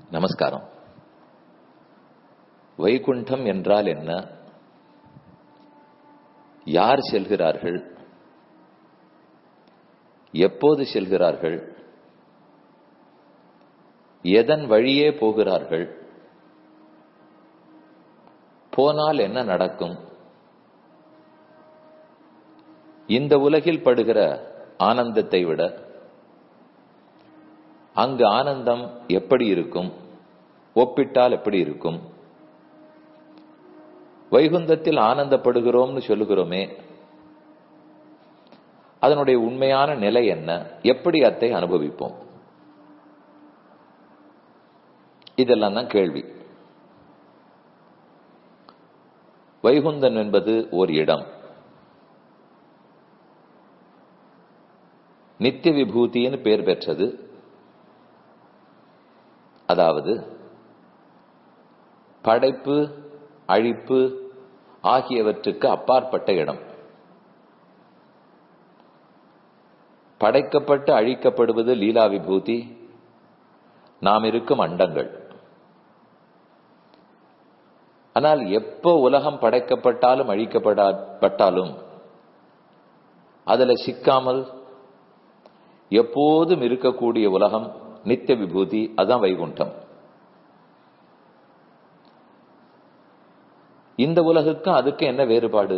நமஸ்காரம் வைகுண்டம் என்றால் என்ன யார் செல்கிறார்கள் எப்போது செல்கிறார்கள் எதன் வழியே போகிறார்கள் போனால் என்ன நடக்கும் இந்த உலகில் படுகிற ஆனந்தத்தை விட அங்கு ஆனந்தம் எப்படி இருக்கும் ஒப்பிட்டால் எப்படி இருக்கும் வைகுந்தத்தில் ஆனந்தப்படுகிறோம்னு சொல்லுகிறோமே அதனுடைய உண்மையான நிலை என்ன எப்படி அத்தை அனுபவிப்போம் இதெல்லாம் தான் கேள்வி வைகுந்தன் என்பது ஓர் இடம் நித்திய விபூதின்னு பெயர் பெற்றது அதாவது படைப்பு அழிப்பு ஆகியவற்றுக்கு அப்பாற்பட்ட இடம் படைக்கப்பட்டு அழிக்கப்படுவது லீலா விபூதி நாம் இருக்கும் அண்டங்கள் ஆனால் எப்போ உலகம் படைக்கப்பட்டாலும் அழிக்கப்படாப்பட்டாலும் அதுல சிக்காமல் எப்போதும் இருக்கக்கூடிய உலகம் நித்திய விபூதி அதான் வைகுண்டம் இந்த உலகுக்கும் அதுக்கு என்ன வேறுபாடு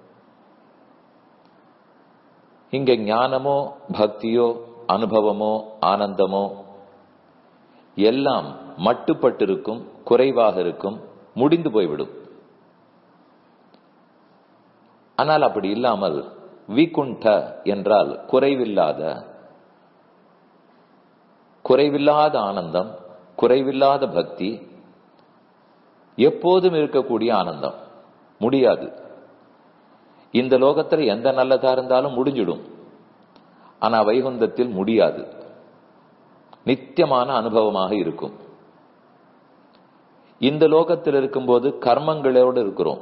இங்க ஞானமோ பக்தியோ அனுபவமோ ஆனந்தமோ எல்லாம் மட்டுப்பட்டிருக்கும் குறைவாக இருக்கும் முடிந்து போய்விடும் ஆனால் அப்படி இல்லாமல் விகுண்ட என்றால் குறைவில்லாத குறைவில்லாத ஆனந்தம் குறைவில்லாத பக்தி எப்போதும் இருக்கக்கூடிய ஆனந்தம் முடியாது இந்த லோகத்துல எந்த நல்லதா இருந்தாலும் முடிஞ்சிடும் ஆனா வைகுந்தத்தில் முடியாது நித்தியமான அனுபவமாக இருக்கும் இந்த லோகத்தில் இருக்கும்போது கர்மங்களோடு இருக்கிறோம்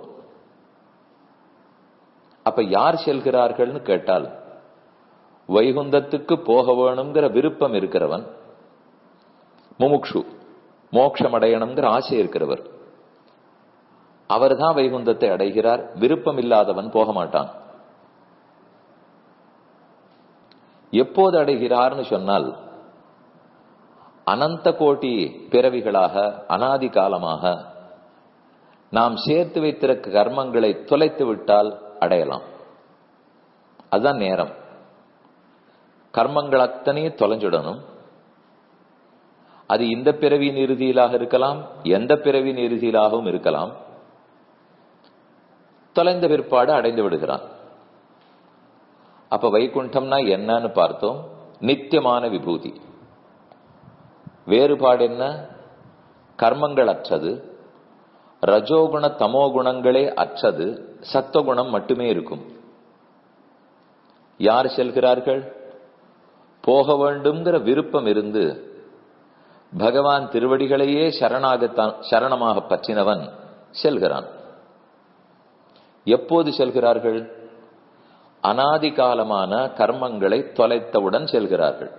அப்ப யார் செல்கிறார்கள்னு கேட்டால் வைகுந்தத்துக்கு போக வேணுங்கிற விருப்பம் இருக்கிறவன் முமுக்ஷு மோட்சம் அடையணுங்கிற ஆசை இருக்கிறவர் அவர் தான் வைகுந்தத்தை அடைகிறார் விருப்பம் இல்லாதவன் போக மாட்டான் எப்போது அடைகிறார்னு சொன்னால் அனந்த கோட்டி பிறவிகளாக அனாதி காலமாக நாம் சேர்த்து வைத்திருக்க கர்மங்களை தொலைத்து விட்டால் அடையலாம் அதுதான் நேரம் கர்மங்கள் அத்தனையும் தொலைஞ்சிடணும் அது இந்த பிறவியின் இறுதியிலாக இருக்கலாம் எந்த பிறவியின் இறுதியிலாகவும் இருக்கலாம் தொலைந்த பிற்பாடு அடைந்து விடுகிறான் அப்ப வைகுண்டம்னா என்னன்னு பார்த்தோம் நித்தியமான விபூதி வேறுபாடு என்ன கர்மங்கள் அற்றது ரஜோகுண தமோ குணங்களே அற்றது சத்துவகுணம் மட்டுமே இருக்கும் யார் செல்கிறார்கள் போக வேண்டும்ங்கிற விருப்பம் இருந்து பகவான் திருவடிகளையே சரணாகத்தான் சரணமாக பற்றினவன் செல்கிறான் எப்போது செல்கிறார்கள் அனாதி காலமான கர்மங்களை தொலைத்தவுடன் செல்கிறார்கள்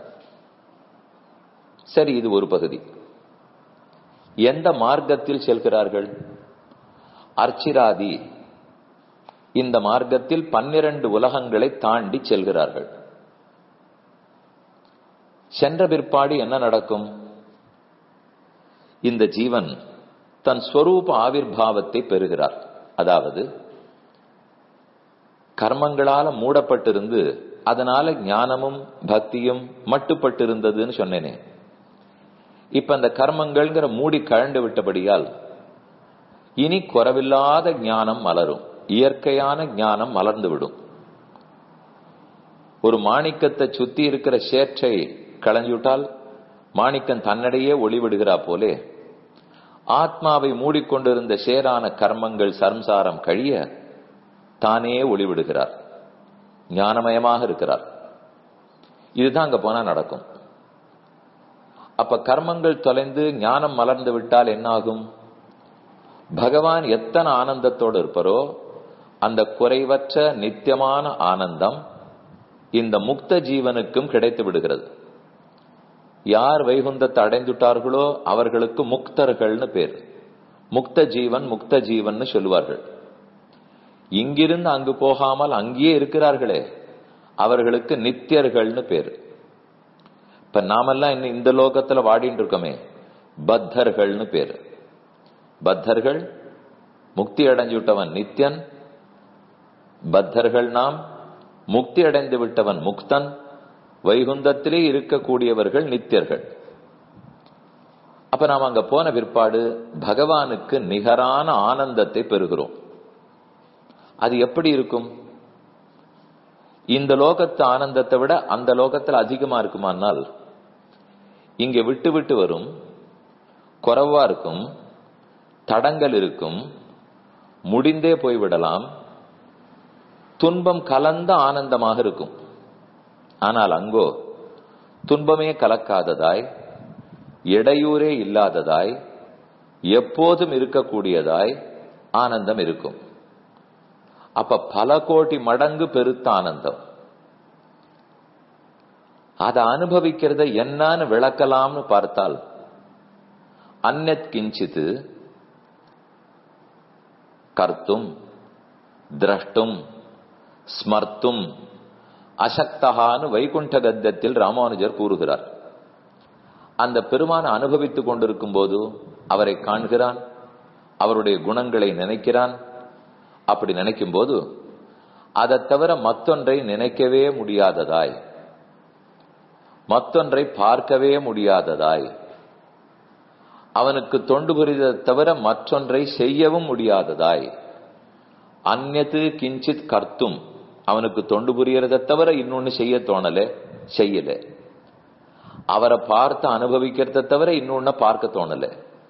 சரி இது ஒரு பகுதி எந்த மார்க்கத்தில் செல்கிறார்கள் அர்ச்சிராதி இந்த மார்க்கத்தில் பன்னிரண்டு உலகங்களை தாண்டி செல்கிறார்கள் சென்ற பிற்பாடு என்ன நடக்கும் இந்த ஜீவன் தன் ஸ்வரூப ஆவிர்வாவத்தை பெறுகிறார் அதாவது கர்மங்களால மூடப்பட்டிருந்து அதனால ஞானமும் பக்தியும் மட்டுப்பட்டிருந்ததுன்னு சொன்னேனே இப்ப அந்த கர்மங்கள்ங்கிற மூடி கழண்டு விட்டபடியால் இனி குறவில்லாத ஞானம் மலரும் இயற்கையான ஞானம் மலர்ந்து விடும் ஒரு மாணிக்கத்தை சுத்தி இருக்கிற சேற்றை களைஞ்சுவிட்டால் மாணிக்கம் தன்னடையே ஒளிவிடுகிறா போலே ஆத்மாவை மூடிக்கொண்டிருந்த சேரான கர்மங்கள் சம்சாரம் கழிய தானே ஒளிவிடுகிறார் ஞானமயமாக இருக்கிறார் இதுதான் அங்க போனா நடக்கும் அப்ப கர்மங்கள் தொலைந்து ஞானம் மலர்ந்து விட்டால் என்ன ஆகும் பகவான் எத்தனை ஆனந்தத்தோடு இருப்பாரோ அந்த குறைவற்ற நித்தியமான ஆனந்தம் இந்த முக்த ஜீவனுக்கும் கிடைத்து விடுகிறது யார் வைகுந்தத்தை அடைந்துட்டார்களோ அவர்களுக்கு முக்தர்கள்னு பேர் முக்த ஜீவன் முக்த ஜீவன் சொல்லுவார்கள் இங்கிருந்து அங்கு போகாமல் அங்கேயே இருக்கிறார்களே அவர்களுக்கு நித்தியர்கள்னு பேரு இப்ப நாமெல்லாம் இன்னும் இந்த லோகத்துல வாடிட்டு இருக்கோமே பத்தர்கள்னு பேரு பத்தர்கள் முக்தி அடைஞ்சு விட்டவன் நித்யன் பத்தர்கள் நாம் முக்தி அடைந்து விட்டவன் முக்தன் வைகுந்தத்திலே இருக்கக்கூடியவர்கள் நித்தியர்கள் அப்ப நாம் அங்க போன பிற்பாடு பகவானுக்கு நிகரான ஆனந்தத்தை பெறுகிறோம் அது எப்படி இருக்கும் இந்த லோகத்து ஆனந்தத்தை விட அந்த லோகத்தில் அதிகமா இருக்குமானால் இங்க விட்டு விட்டு வரும் குறைவா இருக்கும் தடங்கள் இருக்கும் முடிந்தே போய்விடலாம் துன்பம் கலந்த ஆனந்தமாக இருக்கும் ஆனால் அங்கோ துன்பமே கலக்காததாய் இடையூறே இல்லாததாய் எப்போதும் இருக்கக்கூடியதாய் ஆனந்தம் இருக்கும் அப்ப பல கோடி மடங்கு பெருத்த ஆனந்தம் அதை அனுபவிக்கிறத என்னன்னு விளக்கலாம்னு பார்த்தால் அந்நத் கிஞ்சித்து கர்த்தும் திரஷ்டும் ஸ்மர்த்தும் அசக்தகான்னு வைகுண்ட கத்தத்தில் ராமானுஜர் கூறுகிறார் அந்த பெருமானை அனுபவித்துக் கொண்டிருக்கும் போது அவரை காண்கிறான் அவருடைய குணங்களை நினைக்கிறான் அப்படி நினைக்கும் போது அதை தவிர மற்றொன்றை நினைக்கவே முடியாததாய் மற்றொன்றை பார்க்கவே முடியாததாய் அவனுக்கு தொண்டு புரிததை தவிர மற்றொன்றை செய்யவும் முடியாததாய் அந்நது கிஞ்சித் கர்த்தும் அவனுக்கு தொண்டு புரியறதை தவிர இன்னொன்னு செய்ய தோணல செய்யல அவரை பார்த்து அனுபவிக்கிறத தவிர இன்னொன்னு பார்க்க தோணல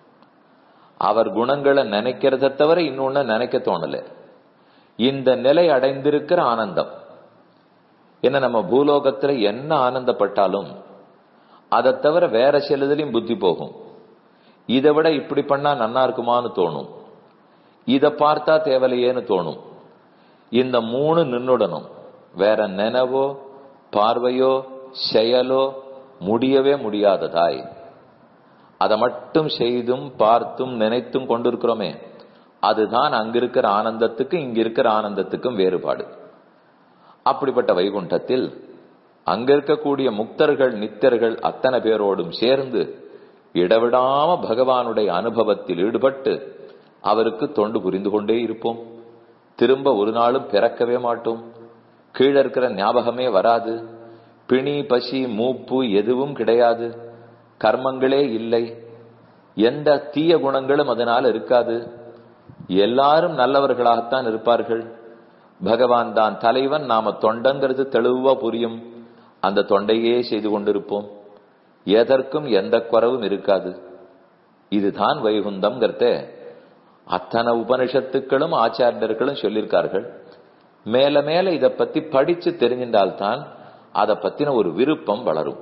அவர் குணங்களை நினைக்கிறத தவிர இன்னொன்னு நினைக்க தோணல இந்த நிலை அடைந்திருக்கிற ஆனந்தம் என்ன நம்ம பூலோகத்துல என்ன ஆனந்தப்பட்டாலும் அதை தவிர வேற சிலதுலயும் புத்தி போகும் இதை விட இப்படி பண்ணா நன்னா இருக்குமான்னு தோணும் இதை பார்த்தா தேவலையேன்னு தோணும் இந்த மூணு நின்னுடணும் வேற நினைவோ பார்வையோ செயலோ முடியவே முடியாததாய் அதை மட்டும் செய்தும் பார்த்தும் நினைத்தும் கொண்டிருக்கிறோமே அதுதான் அங்க இருக்கிற ஆனந்தத்துக்கு இங்க இருக்கிற ஆனந்தத்துக்கும் வேறுபாடு அப்படிப்பட்ட வைகுண்டத்தில் அங்க இருக்கக்கூடிய முக்தர்கள் நித்தர்கள் அத்தனை பேரோடும் சேர்ந்து இடவிடாம பகவானுடைய அனுபவத்தில் ஈடுபட்டு அவருக்கு தொண்டு புரிந்து கொண்டே இருப்போம் திரும்ப ஒரு நாளும் பிறக்கவே மாட்டோம் கீழே இருக்கிற ஞாபகமே வராது பிணி பசி மூப்பு எதுவும் கிடையாது கர்மங்களே இல்லை எந்த தீய குணங்களும் அதனால் இருக்காது எல்லாரும் நல்லவர்களாகத்தான் இருப்பார்கள் பகவான் தான் தலைவன் நாம தொண்டங்கிறது தெளிவா புரியும் அந்த தொண்டையே செய்து கொண்டிருப்போம் எதற்கும் எந்த குறவும் இருக்காது இதுதான் வைகுந்தம்ங்கிறத அத்தனை உபனிஷத்துக்களும் ஆச்சாரியர்களும் சொல்லியிருக்கார்கள் மேல மேல இத பத்தி படிச்சு தெரிஞ்சின்றால்தான் அதை பத்தின ஒரு விருப்பம் வளரும்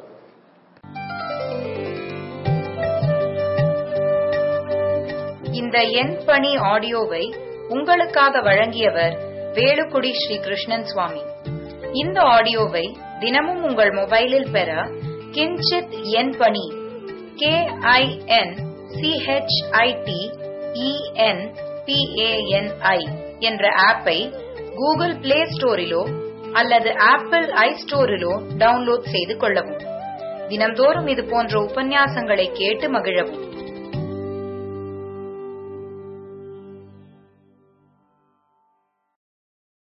இந்த எண் பணி ஆடியோவை உங்களுக்காக வழங்கியவர் வேலுக்குடி ஸ்ரீ கிருஷ்ணன் சுவாமி இந்த ஆடியோவை தினமும் உங்கள் மொபைலில் பெற கிஞ்சித் எண் பணி கே ஐ என் சிஹெச்ஐடி இஎன் பிஏஎன்ஐ என்ற ஆப்பை கூகுள் பிளே ஸ்டோரிலோ அல்லது ஆப்பிள் ஐ ஸ்டோரிலோ டவுன்லோட் செய்து கொள்ளவும் தினம்தோறும் இது போன்ற உபன்யாசங்களை கேட்டு மகிழவும்